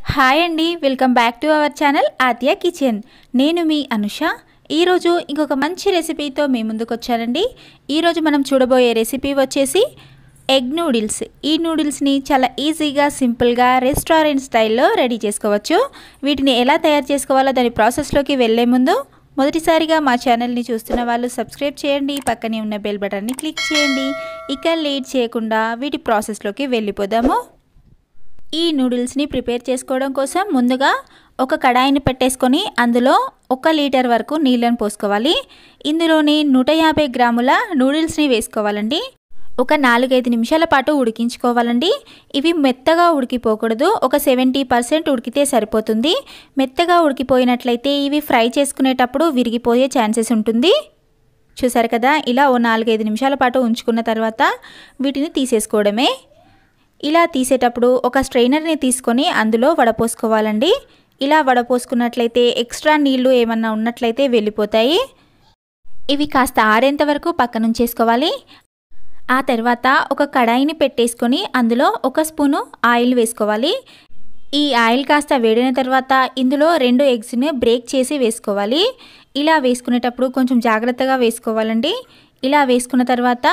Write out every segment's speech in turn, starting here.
hi అండి welcome back to our channel Aadya Kitchen నేను మీ అనుష ఈరోజు ఇంకొక మంచి రెసిపీతో మీ ముందుకు వచ్చానండి ఈరోజు మనం చూడబోయే రెసిపీ వచ్చేసి ఎగ్ నూడిల్స్ ఈ నూడిల్స్ని చాలా ఈజీగా సింపుల్గా రెస్టారెంట్ స్టైల్లో రెడీ చేసుకోవచ్చు వీటిని ఎలా తయారు చేసుకోవాలో దాని ప్రాసెస్లోకి వెళ్ళే ముందు మొదటిసారిగా మా ఛానల్ని చూస్తున్న వాళ్ళు సబ్స్క్రైబ్ చేయండి పక్కనే ఉన్న బెల్ బటన్ని క్లిక్ చేయండి ఇక లేట్ చేయకుండా వీటి ప్రాసెస్లోకి వెళ్ళిపోదాము ఈ నూడిల్స్ని ప్రిపేర్ చేసుకోవడం కోసం ముందుగా ఒక కడాయిని పెట్టేసుకొని అందులో ఒక లీటర్ వరకు నీళ్ళని పోసుకోవాలి ఇందులోని నూట యాభై గ్రాముల నూడిల్స్ని వేసుకోవాలండి ఒక నాలుగైదు నిమిషాల పాటు ఉడికించుకోవాలండి ఇవి మెత్తగా ఉడికిపోకూడదు ఒక సెవెంటీ పర్సెంట్ ఉడికితే సరిపోతుంది మెత్తగా ఉడికిపోయినట్లయితే ఇవి ఫ్రై చేసుకునేటప్పుడు విరిగిపోయే ఛాన్సెస్ ఉంటుంది చూసారు కదా ఇలా ఓ నాలుగైదు నిమిషాల పాటు ఉంచుకున్న తర్వాత వీటిని తీసేసుకోవడమే ఇలా తీసేటప్పుడు ఒక స్ట్రైనర్ని తీసుకొని అందులో వడపోసుకోవాలండి ఇలా వడపోసుకున్నట్లయితే ఎక్స్ట్రా నీళ్లు ఏమన్నా ఉన్నట్లయితే వెళ్ళిపోతాయి ఇవి కాస్త ఆరేంత వరకు పక్కన ఉంచేసుకోవాలి ఆ తర్వాత ఒక కడాయిని పెట్టేసుకొని అందులో ఒక స్పూను ఆయిల్ వేసుకోవాలి ఈ ఆయిల్ కాస్త వేడిన తర్వాత ఇందులో రెండు ఎగ్స్ని బ్రేక్ చేసి వేసుకోవాలి ఇలా వేసుకునేటప్పుడు కొంచెం జాగ్రత్తగా వేసుకోవాలండి ఇలా వేసుకున్న తర్వాత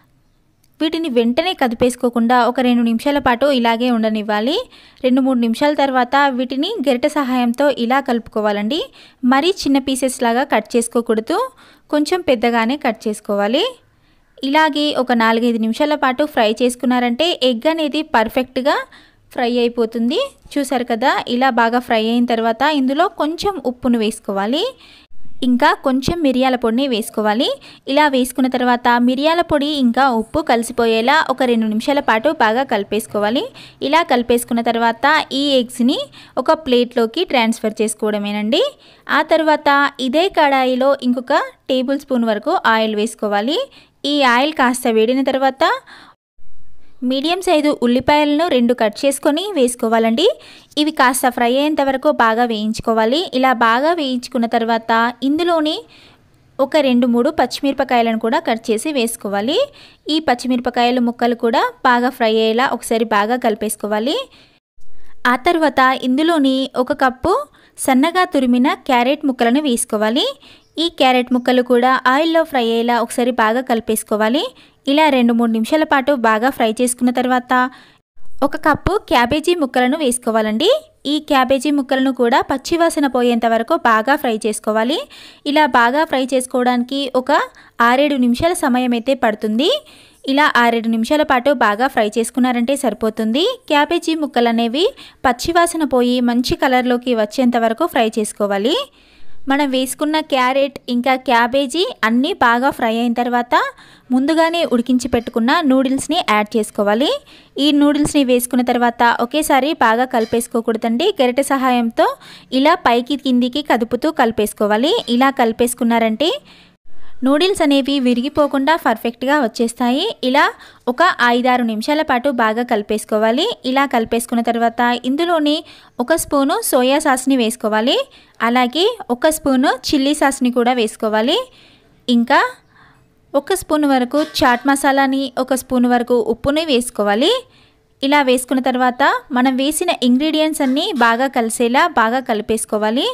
వీటిని వెంటనే కదిపేసుకోకుండా ఒక రెండు నిమిషాల పాటు ఇలాగే ఉండనివ్వాలి రెండు మూడు నిమిషాల తర్వాత వీటిని గరిటె సహాయంతో ఇలా కలుపుకోవాలండి మరీ చిన్న పీసెస్ లాగా కట్ చేసుకోకూడదు కొంచెం పెద్దగానే కట్ చేసుకోవాలి ఇలాగే ఒక నాలుగైదు నిమిషాల పాటు ఫ్రై చేసుకున్నారంటే ఎగ్ అనేది పర్ఫెక్ట్గా ఫ్రై అయిపోతుంది చూసారు కదా ఇలా బాగా ఫ్రై అయిన తర్వాత ఇందులో కొంచెం ఉప్పును వేసుకోవాలి ఇంకా కొంచెం మిరియాల పొడిని వేసుకోవాలి ఇలా వేసుకున్న తర్వాత మిరియాల పొడి ఇంకా ఉప్పు కలిసిపోయేలా ఒక రెండు నిమిషాల పాటు బాగా కలిపేసుకోవాలి ఇలా కలిపేసుకున్న తర్వాత ఈ ఎగ్స్ని ఒక ప్లేట్లోకి ట్రాన్స్ఫర్ చేసుకోవడమేనండి ఆ తర్వాత ఇదే కడాయిలో ఇంకొక టేబుల్ స్పూన్ వరకు ఆయిల్ వేసుకోవాలి ఈ ఆయిల్ కాస్త వేడిన తర్వాత మీడియం సైజు ఉల్లిపాయలను రెండు కట్ చేసుకొని వేసుకోవాలండి ఇవి కాస్త ఫ్రై అయ్యేంత వరకు బాగా వేయించుకోవాలి ఇలా బాగా వేయించుకున్న తర్వాత ఇందులోని ఒక రెండు మూడు పచ్చిమిరపకాయలను కూడా కట్ చేసి వేసుకోవాలి ఈ పచ్చిమిరపకాయల ముక్కలు కూడా బాగా ఫ్రై అయ్యేలా ఒకసారి బాగా కలిపేసుకోవాలి ఆ తర్వాత ఇందులోని ఒక కప్పు సన్నగా తురిమిన క్యారెట్ ముక్కలను వేసుకోవాలి ఈ క్యారెట్ ముక్కలు కూడా ఆయిల్లో ఫ్రై అయ్యేలా ఒకసారి బాగా కలిపేసుకోవాలి ఇలా రెండు మూడు నిమిషాల పాటు బాగా ఫ్రై చేసుకున్న తర్వాత ఒక కప్పు క్యాబేజీ ముక్కలను వేసుకోవాలండి ఈ క్యాబేజీ ముక్కలను కూడా పచ్చివాసన పోయేంత వరకు బాగా ఫ్రై చేసుకోవాలి ఇలా బాగా ఫ్రై చేసుకోవడానికి ఒక ఆరేడు నిమిషాల సమయం అయితే పడుతుంది ఇలా ఆరేడు నిమిషాల పాటు బాగా ఫ్రై చేసుకున్నారంటే సరిపోతుంది క్యాబేజీ ముక్కలు అనేవి పచ్చివాసన పోయి మంచి కలర్లోకి వచ్చేంత వరకు ఫ్రై చేసుకోవాలి మనం వేసుకున్న క్యారెట్ ఇంకా క్యాబేజీ అన్నీ బాగా ఫ్రై అయిన తర్వాత ముందుగానే ఉడికించి పెట్టుకున్న నూడిల్స్ని యాడ్ చేసుకోవాలి ఈ నూడిల్స్ని వేసుకున్న తర్వాత ఒకేసారి బాగా కలిపేసుకోకూడదండి గరిటె సహాయంతో ఇలా పైకి కిందికి కదుపుతూ కలిపేసుకోవాలి ఇలా కలిపేసుకున్నారంటే నూడిల్స్ అనేవి విరిగిపోకుండా పర్ఫెక్ట్గా వచ్చేస్తాయి ఇలా ఒక ఐదారు నిమిషాల పాటు బాగా కలిపేసుకోవాలి ఇలా కలిపేసుకున్న తర్వాత ఇందులోని ఒక స్పూను సోయా సాస్ని వేసుకోవాలి అలాగే ఒక స్పూను చిల్లీ సాస్ని కూడా వేసుకోవాలి ఇంకా ఒక స్పూన్ వరకు చాట్ మసాలాని ఒక స్పూన్ వరకు ఉప్పుని వేసుకోవాలి ఇలా వేసుకున్న తర్వాత మనం వేసిన ఇంగ్రీడియంట్స్ అన్నీ బాగా కలిసేలా బాగా కలిపేసుకోవాలి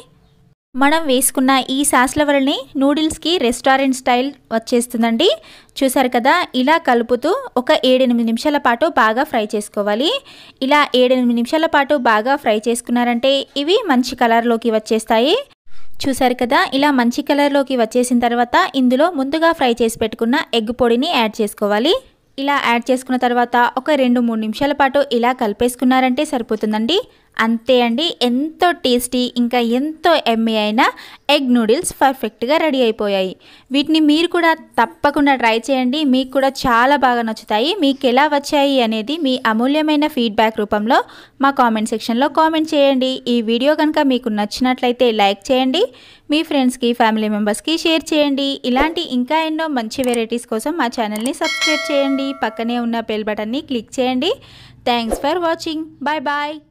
మనం వేసుకున్న ఈ సాస్ల వలనే నూడిల్స్కి రెస్టారెంట్ స్టైల్ వచ్చేస్తుందండి చూసారు కదా ఇలా కలుపుతూ ఒక ఏడెనిమిది నిమిషాల పాటు బాగా ఫ్రై చేసుకోవాలి ఇలా ఏడెనిమిది నిమిషాల పాటు బాగా ఫ్రై చేసుకున్నారంటే ఇవి మంచి కలర్లోకి వచ్చేస్తాయి చూసారు కదా ఇలా మంచి కలర్లోకి వచ్చేసిన తర్వాత ఇందులో ముందుగా ఫ్రై చేసి పెట్టుకున్న ఎగ్ పొడిని యాడ్ చేసుకోవాలి ఇలా యాడ్ చేసుకున్న తర్వాత ఒక రెండు మూడు నిమిషాల పాటు ఇలా కలిపేసుకున్నారంటే సరిపోతుందండి అంతే అండి ఎంతో టేస్టీ ఇంకా ఎంతో ఎమ్మె అయిన ఎగ్ నూడిల్స్ పర్ఫెక్ట్గా రెడీ అయిపోయాయి వీటిని మీరు కూడా తప్పకుండా ట్రై చేయండి మీకు కూడా చాలా బాగా నచ్చుతాయి మీకు ఎలా వచ్చాయి అనేది మీ అమూల్యమైన ఫీడ్బ్యాక్ రూపంలో మా కామెంట్ సెక్షన్లో కామెంట్ చేయండి ఈ వీడియో కనుక మీకు నచ్చినట్లయితే లైక్ చేయండి మీ ఫ్రెండ్స్కి ఫ్యామిలీ మెంబర్స్కి షేర్ చేయండి ఇలాంటి ఇంకా ఎన్నో మంచి వెరైటీస్ కోసం మా ఛానల్ని సబ్స్క్రైబ్ చేయండి పక్కనే ఉన్న బెల్ బటన్ని క్లిక్ చేయండి thanks for watching bye bye